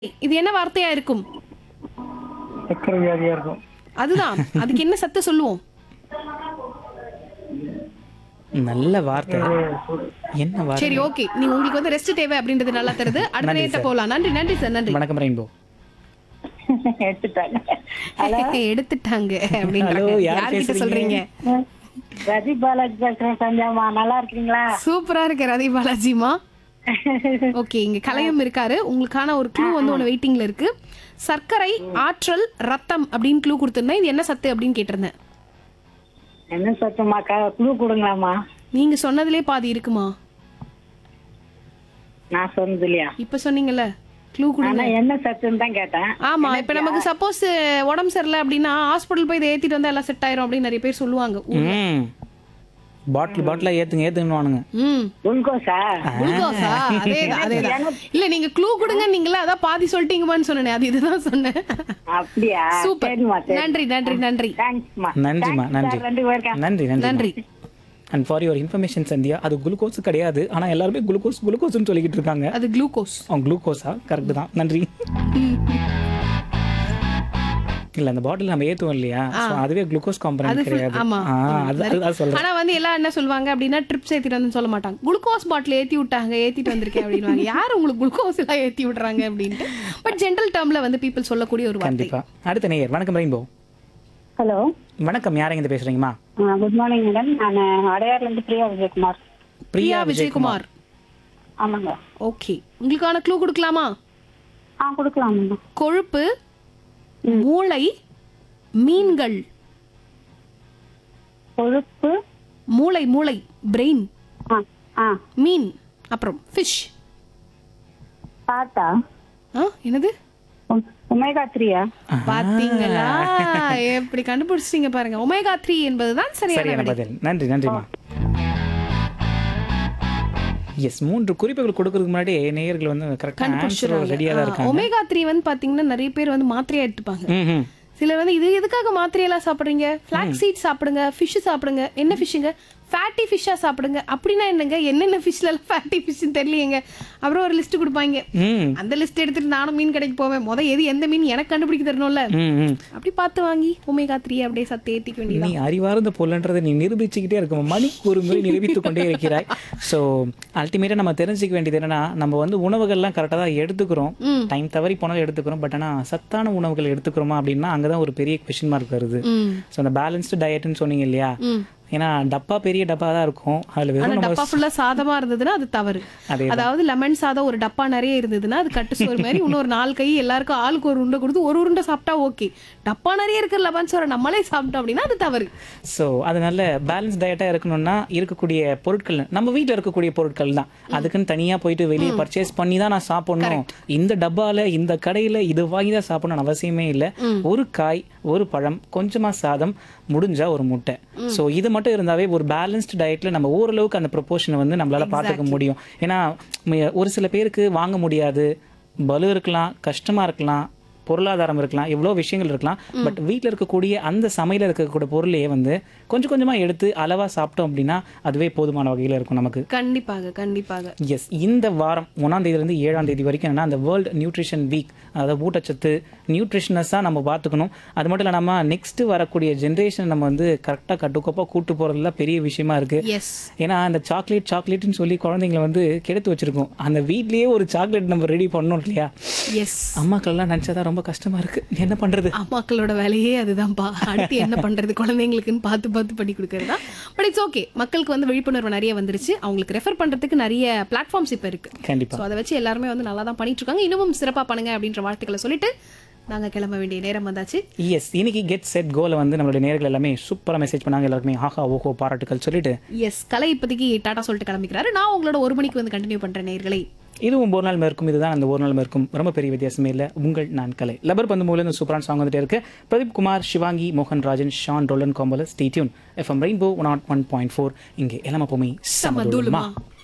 இது என்ன வார்த்தையா இருக்கும் சக்கரை வியாதியா இருக்கும் அதுதான் அதுக்கு என்ன சத்து சொல்லுவோம் நல்ல வார்த்தை என்ன வார்த்தை சரி ஓகே நீங்க உங்களுக்கு வந்து ரெஸ்ட் தேவை அப்படின்றது நல்லா தருது அடுத்த நன்றி நேரத்தை சார். போலாம் நன்றி நன்றி சார் நன்றி வணக்கம் ரெயின்போ எடுத்துட்டாங்க எடுத்துட்டாங்க Hello, அப்படின்னு யார் யார்கிட்ட பேசுறீங்க? சொல்றீங்க ரதி பாலாஜி பேசுறேன் சஞ்சாமா நல்லா இருக்கீங்களா சூப்பரா இருக்கு ரதி பாலாஜிமா ஓகே இங்க கலையம் இருக்காரு உங்களுக்கான ஒரு க்ளூ வந்து ஒன்று வெயிட்டிங்ல இருக்கு சர்க்கரை ஆற்றல் ரத்தம் அப்படின்னு க்ளூ கொடுத்திருந்தேன் இது என்ன சத்து அப்படின்னு கேட்டிருந்தேன் என்ன சத்தமா குழு கொடுங்களாமா நீங்க சொன்னதுலே பாதி இருக்குமா நான் சொன்னது இல்லையா இப்ப சொன்னீங்கல்ல க்ளூ கொடுங்க ஆனா என்ன சத்துன்னு தான் கேட்டேன் ஆமா இப்ப நமக்கு சப்போஸ் உடம்பு சரியில்லை அப்படின்னா ஹாஸ்பிட்டல் போய் இதை ஏத்திட்டு வந்தா எல்லாம் செட் ஆயிரும் அப்படின்னு நிறைய பேர் சொல்லுவாங்க ம் பாட்டில் பாட்டிலா ஏத்துங்க ஏத்துங்கன்னு ம் குளுக்கோஸா குளுக்கோஸா அதேதான் அதேதான் இல்ல நீங்க க்ளூ கொடுங்க நீங்களா அதான் பாதி சொல்லிட்டீங்கன்னு சொன்னேன் அது இதுதான் சொன்னேன் அப்படியா சூப்பர் சரிம்மா சரி நன்றி நன்றி நன்றி தேங்க்ஸ்மா நன்றிம்மா நன்றி ரெண்டு பேருக்கா நன்றி நன்றி நன்றி and for your information Sandhya அது குளுக்கோஸ் கிடையாது ஆனா எல்லாருமே குளுக்கோஸ் குளுக்கோஸ்னு சொல்லிக்கிட்டு இருக்காங்க அது குளுக்கோஸ் அவன் குளுக்கோஸா கரெக்ட் தான் நன்றி இல்ல அந்த பாட்டில் நம்ம ஏத்துவோம் இல்லையா So அதுவே குளுக்கோஸ் அது காம்பனன்ட் full- கிடையாது ஆமா ஆ, ஆமா. அது அதுதான் சொல்றேன் ஆனா வந்து எல்லாம் என்ன சொல்லுவாங்க அப்படின்னா ட்ரிப்ஸ் ஏத்திட்டு வந்து சொல்ல மாட்டாங்க குளுக்கோஸ் பாட்டில் ஏத்தி விட்டாங்க ஏத்திட்டு வந்திருக்கேன் அப்படின்வாங்க யார் உங்களுக்கு குளுக்கோஸ் எல்லாம் ஏத்தி விடுறாங்க அப்படின்ட்டு பட் ஜென்ரல் டேர்ம்ல வந்து பீப்புள் சொல்லக்கூடிய ஒரு வார்த்தை கண்டிப்பா அடுத்த நேயர் வணக்கம் ரெயின்போ ஹலோ வணக்கம் யாருங்க இந்த பேசுறீங்கம்மா குட் மார்னிங் மேடம் நான் அடையார்ல இருந்து பிரியா விஜயகுமார் பிரியா விஜயகுமார் ஆமாங்க ஓகே உங்களுக்கான க்ளூ கொடுக்கலாமா ஆ கொடுக்கலாம் மேடம் கொழுப்பு மூளை மீன்கள் கொழுப்பு மூளை மூளை பிரெயின் ஆ ஆ மீன் அப்புறம் ஃபிஷ் பாத்தா ஆ என்னது ஒமேகா த்ரீயா பாத்தீங்களா எப்படி கண்டுபிடிச்சிட்டீங்க பாருங்க ஒமேகா த்ரீ என்பதுதான் சரியான சரியான விடை பதில் நன்றி நன்றிம்மா எஸ் மூன்று குறிப்புகள் கொடுக்கறதுக்கு முன்னாடி நேயர்கள் வந்து கரெக்டாக ஆன்சர் ரெடியாக தான் இருக்காங்க ஒமேகா த்ரீ வந்து பாத்தீங்கன்னா நிறைய பேர் வந்து மாத்திரையா எடுத்துப்பாங்க ம் ம் சிலர் வந்து இது எதுக்காக மாத்திரையெல்லாம் சாப்பிடுறீங்க ஃபிளாக் சீட் சாப்பிடுங்க ஃபிஷ் சாப்பிடுங்க என்ன ஃபிஷ்ஷுங்க ஃபேட்டி ஃபிஷ்ஷா சாப்பிடுங்க அப்படின்னா என்னங்க என்னென்ன ஃபிஷ்ல எல்லாம் ஃபேட்டி ஃபிஷ்னு தெரியலையேங்க அப்புறம் ஒரு லிஸ்ட் கொடுப்பாங்க ம் அந்த லிஸ்ட் எடுத்துட்டு நானும் மீன் கடைக்கு போவேன் முத எது எந்த மீன் எனக்கு கண்டுபிடிக்க தரணும்ல ம் ம் அப்படி பார்த்து வாங்கி ஒமேகா த்ரீ அப்படியே சத்து ஏத்திக்க வேண்டியது நீ அறிவார்ந்த பொருள்ன்றதை நீ நிரூபிச்சுக்கிட்டே இருக்க மணிக்கு ஒரு முறை நிரூபித்து கொண்டே இருக்கிறாய் ஸோ அல்டிமேட்டாக நம்ம தெரிஞ்சுக்க வேண்டியது என்னன்னா நம்ம வந்து உணவுகள்லாம் கரெக்டாக தான் எடுத்துக்கிறோம் டைம் தவறி போனாலும் எடுத்துக்கிறோம் பட் ஆனால் சத்தான உணவுகள் எடுத்துக்கிறோமா அப்படின்னா அங்கே தான் ஒரு பெரிய கொஷின் மார்க் வருது ம் ஸோ அந்த பேலன்ஸ்டு டயட்னு சொன்னீங்க இல்லையா ம் ஏன்னா டப்பா பெரிய டப்பா தான் இருக்கும் அதில் ஆனா வெறும் நம்ம டப்பா ஃபுல்லா சாதமா இருந்ததுன்னா அது தவறு அதே அதாவது லெமன் சாதம் ஒரு டப்பா நிறைய இருந்ததுன்னா அது கட்டு சோறு மாதிரி இன்னொரு நாலு கை எல்லாருக்கும் ஆளுக்கு ஒரு உருண்டை கொடுத்து ஒரு உருண்டை சாப்பிட்டா ஓகே டப்பா நிறைய இருக்கிற லெமன் சோறை நம்மளே சாப்பிட்டோம் அப்படின்னா அது தவறு ஸோ அதனால பேலன்ஸ் டயட்டாக இருக்கணும்னா இருக்கக்கூடிய பொருட்கள் நம்ம வீட்டில் இருக்கக்கூடிய பொருட்கள் தான் அதுக்குன்னு தனியாக போயிட்டு வெளியே பர்ச்சேஸ் பண்ணி தான் நான் சாப்பிடணும் இந்த டப்பால இந்த கடையில் இது வாங்கி தான் சாப்பிடணும்னு அவசியமே இல்லை ஒரு காய் ஒரு பழம் கொஞ்சமாக சாதம் முடிஞ்சா ஒரு முட்டை ஸோ இது மட்டும் இருந்தாவே ஒரு பேலன்ஸ்டு டயட்டில் நம்ம ஓரளவுக்கு அந்த ப்ரொபோஷனை வந்து நம்மளால பார்த்துக்க முடியும் ஏன்னா ம- ஒரு சில பேருக்கு வாங்க முடியாது பலு இருக்கலாம் கஷ்டமா இருக்கலாம் பொருளாதாரம் இருக்கலாம் எவ்வளோ விஷயங்கள் இருக்கலாம் பட் வீட்டில் இருக்கக்கூடிய அந்த சமையல இருக்கக்கூடிய பொருளையே வந்து கொஞ்சம் கொஞ்சமாக எடுத்து அளவாக சாப்பிட்டோம் அப்படின்னா அதுவே போதுமான வகையில் இருக்கும் நமக்கு கண்டிப்பாக கண்டிப்பாக எஸ் இந்த வாரம் ஒன்றாம் தேதியிலேருந்து ஏழாம் தேதி வரைக்கும் என்னன்னா அந்த வேர்ல்டு நியூட்ரிஷன் வீக் அதாவது ஊட்டச்சத்து நியூட்ரிஷனஸாக நம்ம பார்த்துக்கணும் அது மட்டும் இல்லை நம்ம நெக்ஸ்ட் வரக்கூடிய ஜென்ரேஷன் நம்ம வந்து கரெக்டாக கட்டுக்கோப்பாக கூட்டு போகிறதுல பெரிய விஷயமா இருக்குது எஸ் ஏன்னா அந்த சாக்லேட் சாக்லேட்னு சொல்லி குழந்தைங்களை வந்து கெடுத்து வச்சிருக்கோம் அந்த வீட்லயே ஒரு சாக்லேட் நம்ம ரெடி பண்ணோம் இல்லையா எஸ் அம்மாக்கள்லாம் நினச்சா ரொம்ப கஷ்டமா இருக்கு என்ன பண்றது அம்மாக்களோட வேலையே அதுதான்ப்பா அடுத்து என்ன பண்றது குழந்தைங்களுக்குன்னு பார்த்து பார்த்து பண்ணி கொடுக்கறதா பட் இட்ஸ் ஓகே மக்களுக்கு வந்து விழிப்புணர்வு நிறைய வந்துருச்சு அவங்களுக்கு ரெஃபர் பண்றதுக்கு நிறைய பிளாட்ஃபார்ம்ஸ் இப்போ இருக்கு கண்டிப்பா ஸோ அதை வச்சு எல்லாருமே வந்து நல்லா தான் பண்ணிட்டு இருக்காங்க இன்னமும் சிறப்பா பண்ணுங்க அப்படின்ற வாழ்த்துக்களை சொல்லிட்டு நாங்க கிளம்ப வேண்டிய நேரம் வந்தாச்சு எஸ் இன்னைக்கு கெட் செட் கோல வந்து நம்மளுடைய நேர்கள் எல்லாமே சூப்பரா மெசேஜ் பண்ணாங்க எல்லாருக்குமே ஆஹா ஓஹோ பாராட்டுகள் சொல்லிட்டு எஸ் கலை இப்போதைக்கு டாடா சொல்லிட்டு கிளம்பிக்கிறாரு நான் உங்களோட ஒரு மணிக்கு வந்து கண்டினியூ பண்றேன் நேர்களை இதுவும் ஒரு நாள் மேற்கும் இதுதான் அந்த ஒரு நாள் மேற்கும் ரொம்ப பெரிய வித்தியாசமே இல்லை உங்கள் நான் கலை லபர் பந்து மூலம் இந்த சூப்பரான சாங் வந்துட்டே இருக்கு பிரதீப் குமார் சிவாங்கி மோகன் ராஜன் ஷான் ரோலன் காம்போல stay tuned FM rainbow one one point four இங்கே எல்லாமே எப்பவுமே சமதுலமா சமதுலுமா